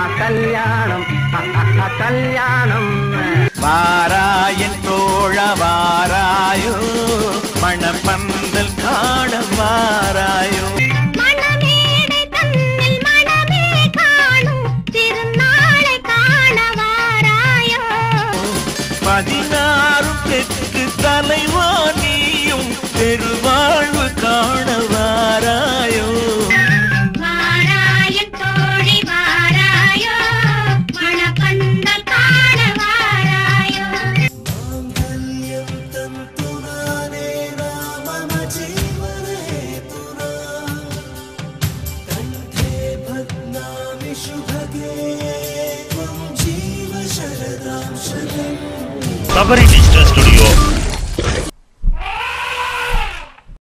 கல்யாணம் கல்யாணம் வாராயன் தோழ வாராயோ மணப்பந்தல் காண வாராயோ மணமேடை தன்னில் மணமே காணும் திருநாளை காண வாராயோ பதினாறும் பெற்று தலைவாணியும் பெருவாழ்வு காண வாராயோ வாராயன் தோழி வாராயோ மணப்பந்தல் காண வாராயோ சபரி டிஜிட்டல் ஸ்டுடியோ